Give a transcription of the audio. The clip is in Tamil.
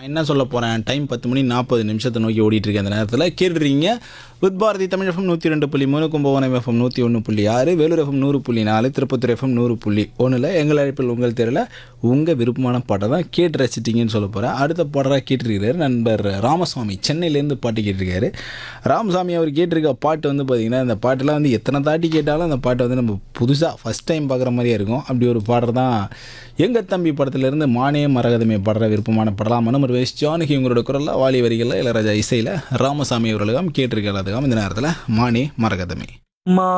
என்ன சொல்ல போகிறேன் டைம் பத்து மணி நாற்பது நிமிஷத்தை நோக்கி ஓடிட்டு இருக்க அந்த நேரத்தில் கேட்டுறீங்க வித் பாரதி தமிழ் எஃப்எம் நூற்றி ரெண்டு புள்ளி மூணு கும்பகோணம் எஃப்எம் நூற்றி ஒன்று புள்ளி ஆறு வேலூர் எஃப்எம் நூறு புள்ளி நாலு திருப்பத்தூர் எஃப்எம் நூறு புள்ளி ஒன்றில் எங்கள் அழைப்பில் உங்கள் தெருவில் உங்கள் விருப்பமான பாட்டை தான் கேட்டு ரசிச்சிட்டிங்கன்னு சொல்ல போகிறேன் அடுத்த பாடலாக கேட்டிருக்கிறாரு நண்பர் ராமசாமி சென்னையிலேருந்து பாட்டு கேட்டிருக்காரு ராமசாமி அவர் கேட்டிருக்க பாட்டு வந்து பார்த்திங்கன்னா இந்த பாட்டெல்லாம் வந்து எத்தனை தாட்டி கேட்டாலும் அந்த பாட்டை வந்து நம்ம புதுசாக ஃபஸ்ட் டைம் பார்க்குற மாதிரியே இருக்கும் அப்படி ஒரு பாடல் தான் எங்கள் தம்பி படத்துலேருந்து மானே மரகதமே பாடுற விருப்பமான படலாம் மனமர் வேஸ் ஜானகி உங்களோட குரலில் வாலி வரிகளில் இளையராஜா இசையில் ராமசாமி அவர்களுக்கும் கேட்டிருக்கிறார் அதுக்காக இந்த நேரத்தில் மானே மரகதமே